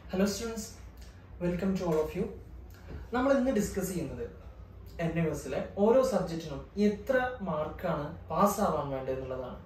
hello students welcome to all of you നമ്മൾ ഇന്ന് discuss ചെയ്യുന്നത് എൻ എം എസിലെ ഓരോ സബ്ജക്റ്റിനും എത്ര മാർക്കാണ് പാസ്സാവാൻ വേണ്ടത് എന്നുള്ളതാണ്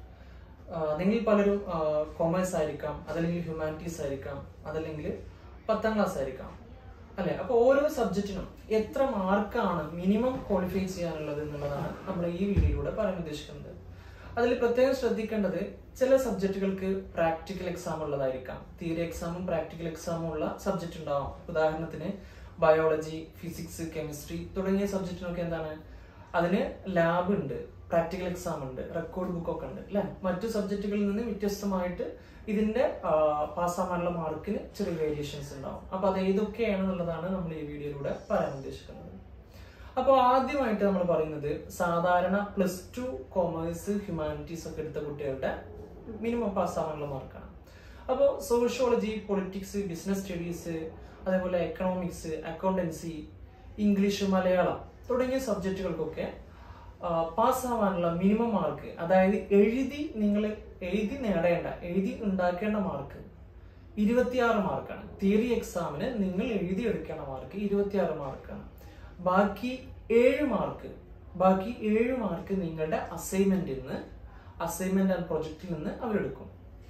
ആഹ് നിങ്ങൾ പലരും കൊമേഴ്സ് ആയിരിക്കാം അതല്ലെങ്കിൽ ഹ്യൂമാനിറ്റീസ് ആയിരിക്കാം അതല്ലെങ്കിൽ പത്താം ക്ലാസ് ആയിരിക്കാം അല്ലെ അപ്പൊ ഓരോ സബ്ജക്റ്റിനും എത്ര മാർക്കാണ് മിനിമം ക്വാളിഫൈ ചെയ്യാനുള്ളത് എന്നുള്ളതാണ് നമ്മൾ ഈ വീഡിയോയിലൂടെ പറയാൻ ഉദ്ദേശിക്കുന്നത് അതിൽ പ്രത്യേകം ശ്രദ്ധിക്കേണ്ടത് ചില സബ്ജക്റ്റുകൾക്ക് പ്രാക്ടിക്കൽ എക്സാം ഉള്ളതായിരിക്കാം തിയറി എക്സാമും പ്രാക്ടിക്കൽ എക്സാമും ഉള്ള സബ്ജക്റ്റ് ഉണ്ടാവും ഉദാഹരണത്തിന് ബയോളജി ഫിസിക്സ് കെമിസ്ട്രി തുടങ്ങിയ സബ്ജക്റ്റിനൊക്കെ എന്താണ് അതിന് ലാബ് ഉണ്ട് പ്രാക്ടിക്കൽ എക്സാം ഉണ്ട് റെക്കോർഡ് ബുക്ക് ഒക്കെ ഉണ്ട് അല്ലെ മറ്റു സബ്ജക്റ്റുകളിൽ നിന്ന് വ്യത്യസ്തമായിട്ട് ഇതിന്റെ പാസ്സാവാനുള്ള മാർക്കിന് ചെറിയ വേരിയേഷൻസ് ഉണ്ടാവും അപ്പൊ അത് ഏതൊക്കെയാണെന്നുള്ളതാണ് നമ്മൾ ഈ വീഡിയോയിലൂടെ പറയാൻ ഉദ്ദേശിക്കുന്നത് അപ്പോൾ ആദ്യമായിട്ട് നമ്മൾ പറയുന്നത് സാധാരണ പ്ലസ് ടു കോമേഴ്സ് ഹ്യൂമാനിറ്റീസ് ഒക്കെ എടുത്ത കുട്ടികളുടെ മിനിമം പാസ്സാവാനുള്ള മാർക്കാണ് അപ്പോൾ സോഷ്യോളജി പൊളിറ്റിക്സ് ബിസിനസ് സ്റ്റഡീസ് അതേപോലെ എക്കണോമിക്സ് അക്കൗണ്ടൻസി ഇംഗ്ലീഷ് മലയാളം തുടങ്ങിയ സബ്ജക്റ്റുകൾക്കൊക്കെ പാസ്സാവാനുള്ള മിനിമം മാർക്ക് അതായത് എഴുതി നിങ്ങൾ എഴുതി നേടേണ്ട എഴുതി ഉണ്ടാക്കേണ്ട മാർക്ക് ഇരുപത്തിയാറ് മാർക്കാണ് തിയറി എക്സാമിന് നിങ്ങൾ എഴുതിയെടുക്കേണ്ട മാർക്ക് ഇരുപത്തിയാറ് മാർക്കാണ് ബാക്കി ഏഴ് മാർക്ക് ബാക്കി ഏഴ് മാർക്ക് നിങ്ങളുടെ അസൈൻമെന്റിൽ നിന്ന് അസൈൻമെന്റ് ആൻഡ് പ്രൊജക്റ്റിൽ നിന്ന് അവരെടുക്കും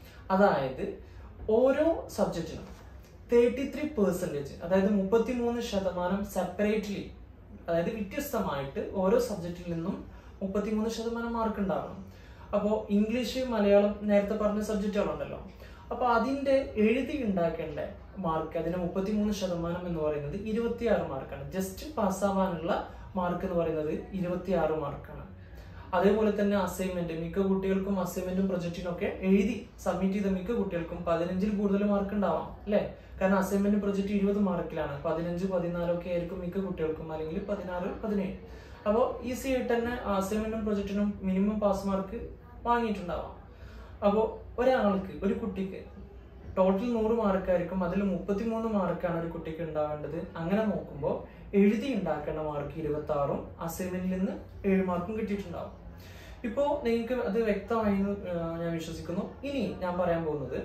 അതായത് ഓരോ സബ്ജക്റ്റിനും തേർട്ടി ത്രീ പെർസെൻറ്റേജ് അതായത് മുപ്പത്തി മൂന്ന് ശതമാനം സെപ്പറേറ്റ്ലി അതായത് വ്യത്യസ്തമായിട്ട് ഓരോ സബ്ജക്റ്റിൽ നിന്നും മുപ്പത്തിമൂന്ന് ശതമാനം മാർക്ക് ഉണ്ടാവണം അപ്പോൾ ഇംഗ്ലീഷ് മലയാളം നേരത്തെ പറഞ്ഞ സബ്ജക്റ്റുകളുണ്ടല്ലോ അപ്പൊ അതിന്റെ എഴുതി ഉണ്ടാക്കേണ്ട മാർക്ക് അതിന് മുപ്പത്തിമൂന്ന് ശതമാനം എന്ന് പറയുന്നത് ഇരുപത്തിയാറ് മാർക്കാണ് ജസ്റ്റ് പാസ്സാവാനുള്ള മാർക്ക് എന്ന് പറയുന്നത് ഇരുപത്തിയാറ് മാർക്കാണ് അതേപോലെ തന്നെ അസൈൻമെന്റ് മിക്ക കുട്ടികൾക്കും അസൈൻമെന്റും പ്രൊജക്റ്റിനും ഒക്കെ എഴുതി സബ്മിറ്റ് ചെയ്ത മിക്ക കുട്ടികൾക്കും പതിനഞ്ചിൽ കൂടുതൽ മാർക്ക് ഉണ്ടാവാം അല്ലെ കാരണം അസൈൻമെന്റ് പ്രൊജക്ട് ഇരുപത് മാർക്കിലാണ് പതിനഞ്ച് പതിനാലൊക്കെ ആയിരിക്കും മിക്ക കുട്ടികൾക്കും അല്ലെങ്കിൽ പതിനാറ് പതിനേഴ് അപ്പോൾ ഈസി ആയിട്ട് തന്നെ അസൈൻമെന്റും പ്രൊജക്റ്റിനും മിനിമം പാസ് മാർക്ക് വാങ്ങിയിട്ടുണ്ടാവാം അപ്പോൾ ഒരാൾക്ക് ഒരു കുട്ടിക്ക് ടോട്ടൽ നൂറ് മാർക്കായിരിക്കും അതിൽ മുപ്പത്തിമൂന്ന് മാർക്കാണ് ഒരു കുട്ടിക്ക് ഉണ്ടാവേണ്ടത് അങ്ങനെ നോക്കുമ്പോൾ എഴുതി ഉണ്ടാക്കേണ്ട മാർക്ക് ഇരുപത്തി ആറും അസൈൻമെന്റിൽ നിന്ന് ഏഴ് മാർക്കും കിട്ടിയിട്ടുണ്ടാവും ഇപ്പോൾ നിങ്ങൾക്ക് അത് വ്യക്തമായി എന്ന് ഞാൻ വിശ്വസിക്കുന്നു ഇനി ഞാൻ പറയാൻ പോകുന്നത്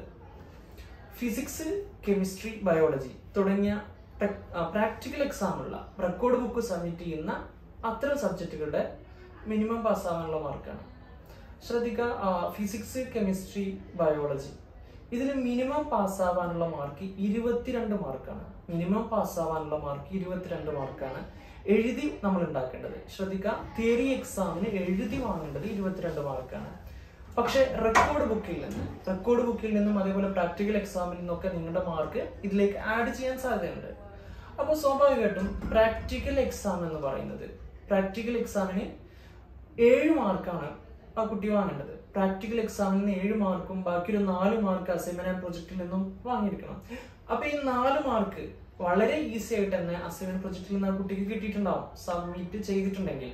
ഫിസിക്സ് കെമിസ്ട്രി ബയോളജി തുടങ്ങിയ പ്രാക്ടിക്കൽ എക്സാമുള്ള റെക്കോർഡ് ബുക്ക് സബ്മിറ്റ് ചെയ്യുന്ന അത്തരം സബ്ജക്റ്റുകളുടെ മിനിമം പാസ്സാവാനുള്ള മാർക്കാണ് ശ്രദ്ധിക്കുക ഫിസിക്സ് കെമിസ്ട്രി ബയോളജി ഇതിൽ മിനിമം പാസ്സാവാനുള്ള മാർക്ക് ഇരുപത്തിരണ്ട് മാർക്കാണ് മിനിമം പാസ്സാവാനുള്ള മാർക്ക് ഇരുപത്തിരണ്ട് മാർക്കാണ് എഴുതി നമ്മൾ ഉണ്ടാക്കേണ്ടത് ശ്രദ്ധിക്കുക തിയറി എക്സാമിന് എഴുതി വാങ്ങേണ്ടത് ഇരുപത്തിരണ്ട് മാർക്കാണ് പക്ഷെ റെക്കോർഡ് ബുക്കിൽ നിന്ന് റെക്കോർഡ് ബുക്കിൽ നിന്നും അതേപോലെ പ്രാക്ടിക്കൽ എക്സാമിൽ നിന്നൊക്കെ നിങ്ങളുടെ മാർക്ക് ഇതിലേക്ക് ആഡ് ചെയ്യാൻ സാധ്യതയുണ്ട് അപ്പോൾ സ്വാഭാവികമായിട്ടും പ്രാക്ടിക്കൽ എക്സാം എന്ന് പറയുന്നത് പ്രാക്ടിക്കൽ എക്സാമിന് ഏഴ് മാർക്കാണ് ആ കുട്ടി വാങ്ങേണ്ടത് പ്രാക്ടിക്കൽ എക്സാമിൽ നിന്ന് ഏഴ് മാർക്കും ബാക്കി ഒരു നാല് മാർക്ക് അസൈൻമെന്റ് ആൻഡ് പ്രൊജക്റ്റിൽ നിന്നും വാങ്ങിയിരിക്കണം അപ്പൊ ഈ നാല് മാർക്ക് വളരെ ഈസി ആയിട്ട് തന്നെ അസൈൻമെന്റ് പ്രൊജക്റ്റിൽ നിന്ന് ആ കുട്ടിക്ക് കിട്ടിയിട്ടുണ്ടാവും സബ്മിറ്റ് ചെയ്തിട്ടുണ്ടെങ്കിൽ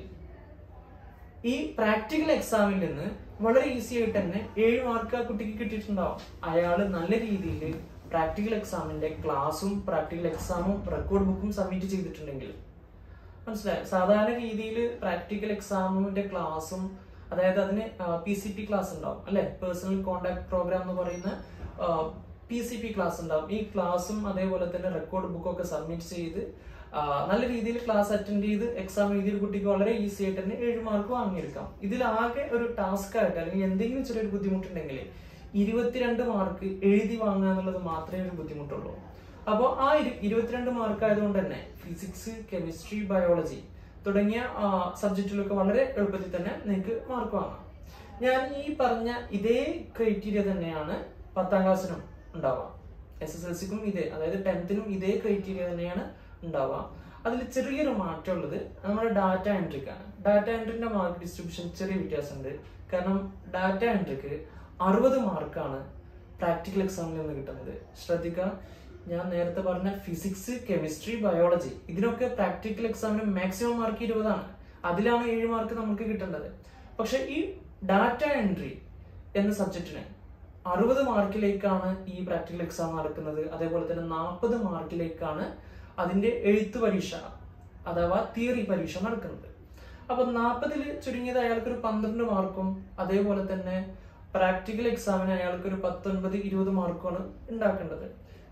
ഈ പ്രാക്ടിക്കൽ എക്സാമിൽ നിന്ന് വളരെ ഈസി ആയിട്ട് തന്നെ ഏഴ് മാർക്ക് ആ കുട്ടിക്ക് കിട്ടിയിട്ടുണ്ടാവും അയാൾ നല്ല രീതിയിൽ പ്രാക്ടിക്കൽ എക്സാമിന്റെ ക്ലാസ്സും പ്രാക്ടിക്കൽ എക്സാമും റെക്കോർഡ് ബുക്കും സബ്മിറ്റ് ചെയ്തിട്ടുണ്ടെങ്കിൽ മനസ്സിലായി സാധാരണ രീതിയിൽ പ്രാക്ടിക്കൽ എക്സാമിന്റെ ക്ലാസ്സും അതായത് അതിന് പി സി പി ക്ലാസ് ഉണ്ടാവും അല്ലെ പേഴ്സണൽ കോണ്ടാക്ട് പ്രോഗ്രാം എന്ന് പറയുന്ന പി സി പി ക്ലാസ് ഉണ്ടാവും ഈ ക്ലാസ്സും അതേപോലെ തന്നെ റെക്കോർഡ് ബുക്കും ഒക്കെ സബ്മിറ്റ് ചെയ്ത് നല്ല രീതിയിൽ ക്ലാസ് അറ്റൻഡ് ചെയ്ത് എക്സാം എഴുതിയ കുട്ടിക്ക് വളരെ ഈസി ആയിട്ട് തന്നെ ഏഴ് മാർക്ക് വാങ്ങിയെടുക്കാം ഇതിലാകെ ഒരു ടാസ്ക് ആയിട്ട് അല്ലെങ്കിൽ എന്തെങ്കിലും ചെറിയൊരു ബുദ്ധിമുട്ടുണ്ടെങ്കിൽ ഇരുപത്തിരണ്ട് മാർക്ക് എഴുതി വാങ്ങുക എന്നുള്ളത് മാത്രമേ ഒരു ബുദ്ധിമുട്ടുള്ളൂ അപ്പോൾ ആ ഇരുപത്തിരണ്ട് മാർക്ക് ആയതുകൊണ്ട് തന്നെ ഫിസിക്സ് കെമിസ്ട്രി ബയോളജി തുടങ്ങിയ സബ്ജക്റ്റിലൊക്കെ വളരെ എളുപ്പത്തിൽ തന്നെ നിങ്ങൾക്ക് മാർക്ക് വാങ്ങാം ഞാൻ ഈ പറഞ്ഞ ഇതേ ക്രൈറ്റീരിയ തന്നെയാണ് പത്താം ക്ലാസ്സിനും ഉണ്ടാവുക എസ് എസ് എൽ സിക്കും ഇതേ അതായത് ടെൻത്തിനും ഇതേ ക്രൈറ്റീരിയ തന്നെയാണ് ഉണ്ടാവുക അതിൽ ചെറിയൊരു മാറ്റമുള്ളത് നമ്മുടെ ഡാറ്റ എൻട്രിക്കാണ് ഡാറ്റ എൻട്രിന്റെ മാർക്ക് ഡിസ്ട്രിബ്യൂഷൻ ചെറിയ വ്യത്യാസമുണ്ട് കാരണം ഡാറ്റ എൻട്രിക്ക് അറുപത് മാർക്കാണ് പ്രാക്ടിക്കൽ എക്സാമിൽ നിന്ന് കിട്ടുന്നത് ശ്രദ്ധിക്കുക ഞാൻ നേരത്തെ പറഞ്ഞ ഫിസിക്സ് കെമിസ്ട്രി ബയോളജി ഇതിനൊക്കെ പ്രാക്ടിക്കൽ എക്സാമിന് മാക്സിമം മാർക്ക് ഇരുപതാണ് അതിലാണ് ഏഴ് മാർക്ക് നമുക്ക് കിട്ടേണ്ടത് പക്ഷെ ഈ ഡാറ്റ എൻട്രി എന്ന സബ്ജക്റ്റിന് അറുപത് മാർക്കിലേക്കാണ് ഈ പ്രാക്ടിക്കൽ എക്സാം നടക്കുന്നത് അതേപോലെ തന്നെ നാൽപ്പത് മാർക്കിലേക്കാണ് അതിന്റെ എഴുത്ത് പരീക്ഷ അഥവാ തിയറി പരീക്ഷ നടക്കുന്നത് അപ്പൊ നാൽപ്പതിൽ ചുരുങ്ങിയത് അയാൾക്ക് ഒരു പന്ത്രണ്ട് മാർക്കും അതേപോലെ തന്നെ പ്രാക്ടിക്കൽ എക്സാമിന് അയാൾക്ക് ഒരു പത്തൊൻപത് ഇരുപത് മാർക്കുമാണ് ഉണ്ടാക്കേണ്ടത്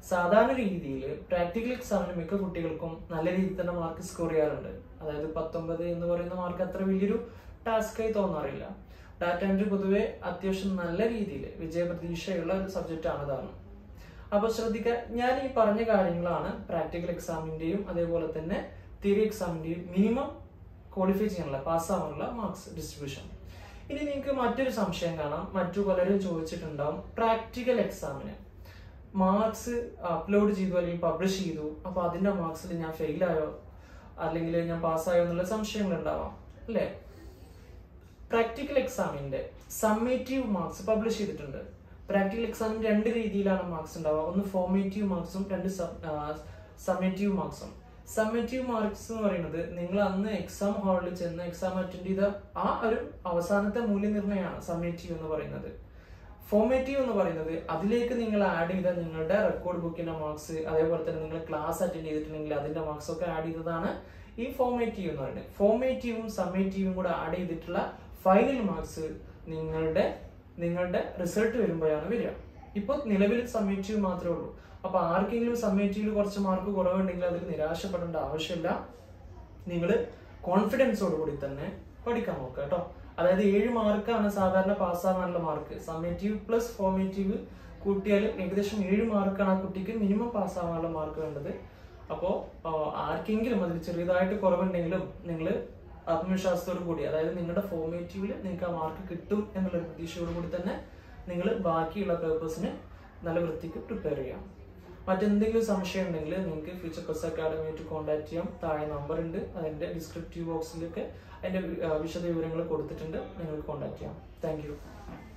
സാധാരണ രീതിയിൽ പ്രാക്ടിക്കൽ എക്സാമിന് മിക്ക കുട്ടികൾക്കും നല്ല രീതിയിൽ തന്നെ മാർക്ക് സ്കോർ ചെയ്യാറുണ്ട് അതായത് പത്തൊമ്പത് എന്ന് പറയുന്ന മാർക്ക് അത്ര വലിയൊരു ടാസ്കായി തോന്നാറില്ല ഡാറ്റ എൻട്രി പൊതുവെ അത്യാവശ്യം നല്ല രീതിയിൽ വിജയപ്രതീക്ഷയുള്ള ഒരു സബ്ജക്റ്റ് ആണ് ഇതാണ് അപ്പൊ ശ്രദ്ധിക്കുക ഞാൻ ഈ പറഞ്ഞ കാര്യങ്ങളാണ് പ്രാക്ടിക്കൽ എക്സാമിന്റെയും അതേപോലെ തന്നെ തിയറി എക്സാമിന്റെയും മിനിമം ക്വാളിഫൈ ചെയ്യാനുള്ള പാസ്സാവാനുള്ള മാർക്സ് ഡിസ്ട്രിബ്യൂഷൻ ഇനി നിങ്ങൾക്ക് മറ്റൊരു സംശയം കാണാം മറ്റു പലരും ചോദിച്ചിട്ടുണ്ടാവും പ്രാക്ടിക്കൽ എക്സാമിന് മാർക്സ് അപ്ലോഡ് ചെയ്തു അല്ലെങ്കിൽ പബ്ലിഷ് ചെയ്തു അപ്പൊ അതിന്റെ മാർക്സിൽ ഞാൻ ഫെയിൽ ആയോ അല്ലെങ്കിൽ ഞാൻ പാസ്സായോ എന്നുള്ള സംശയങ്ങൾ ഉണ്ടാവാം അല്ലേ പ്രാക്ടിക്കൽ എക്സാമിന്റെ സമ്മേറ്റീവ് മാർക്സ് പബ്ലിഷ് ചെയ്തിട്ടുണ്ട് പ്രാക്ടിക്കൽ എക്സാമിന് രണ്ട് രീതിയിലാണ് മാർക്സ് ഉണ്ടാവുക ഒന്ന് ഫോർമേറ്റീവ് മാർക്സും രണ്ട് സമ്മേറ്റീവ് മാർക്സും സമ്മേറ്റീവ് മാർക്സ് എന്ന് പറയുന്നത് നിങ്ങൾ അന്ന് എക്സാം ഹാളിൽ ചെന്ന് എക്സാം അറ്റൻഡ് ചെയ്ത ആ ഒരു അവസാനത്തെ മൂല്യനിർണ്ണയമാണ് സമ്മേറ്റീവ് എന്ന് പറയുന്നത് ഫോർമേറ്റീവ് എന്ന് പറയുന്നത് അതിലേക്ക് നിങ്ങൾ ആഡ് ചെയ്ത നിങ്ങളുടെ റെക്കോർഡ് ബുക്കിന്റെ മാർക്സ് അതേപോലെ തന്നെ നിങ്ങൾ ക്ലാസ് അറ്റൻഡ് ചെയ്തിട്ടുണ്ടെങ്കിൽ അതിന്റെ മാർക്സ് ഒക്കെ ആഡ് ചെയ്തതാണ് ഈ ഫോർമേറ്റീവ് എന്ന് പറയുന്നത് ഫോർമേറ്റീവും സമ്മേറ്റീവും കൂടെ ആഡ് ചെയ്തിട്ടുള്ള ഫൈനൽ മാർക്സ് നിങ്ങളുടെ നിങ്ങളുടെ റിസൾട്ട് വരുമ്പോഴാണ് വരിക ഇപ്പോൾ നിലവിൽ സമ്മേറ്റീവ് മാത്രമേ ഉള്ളൂ അപ്പൊ ആർക്കെങ്കിലും സമ്മേറ്റീവിൽ കുറച്ച് മാർക്ക് കുറവുണ്ടെങ്കിൽ അതിൽ നിരാശപ്പെടേണ്ട ആവശ്യമില്ല നിങ്ങൾ കോൺഫിഡൻസോട് കൂടി തന്നെ പഠിക്കാൻ നോക്കുക കേട്ടോ അതായത് ഏഴ് മാർക്കാണ് സാധാരണ പാസ്സാകാനുള്ള മാർക്ക് സമ്മേറ്റീവ് പ്ലസ് ഫോർമേറ്റീവ് കൂട്ടിയാൽ ഏകദേശം ഏഴ് മാർക്കാണ് ആ കുട്ടിക്ക് മിനിമം പാസ്സാകാനുള്ള മാർക്ക് വേണ്ടത് അപ്പോൾ ആർക്കെങ്കിലും അതിൽ ചെറിയതായിട്ട് കുറവുണ്ടെങ്കിലും നിങ്ങൾ ആത്മവിശ്വാസത്തോടു കൂടി അതായത് നിങ്ങളുടെ ഫോർമേറ്റീവിൽ നിങ്ങൾക്ക് ആ മാർക്ക് കിട്ടും എന്നുള്ള പ്രതീക്ഷയോട് കൂടി തന്നെ നിങ്ങൾ ബാക്കിയുള്ള പേപ്പേഴ്സിന് നല്ല വൃത്തിക്ക് പ്രിപ്പയർ ചെയ്യാം മറ്റെന്തെങ്കിലും സംശയം ഉണ്ടെങ്കിൽ നിങ്ങൾക്ക് ഫ്യൂച്ചർ പ്ലസ് അക്കാഡമിയായിട്ട് കോൺടാക്ട് ചെയ്യാം താഴെ നമ്പർ ഉണ്ട് അതിന്റെ ഡിസ്ക്രിപ്റ്റീവ് ബോക്സിലൊക്കെ അതിന്റെ വിശദ വിവരങ്ങൾ കൊടുത്തിട്ടുണ്ട് നിങ്ങൾക്ക് കോൺടാക്ട് ചെയ്യാം താങ്ക്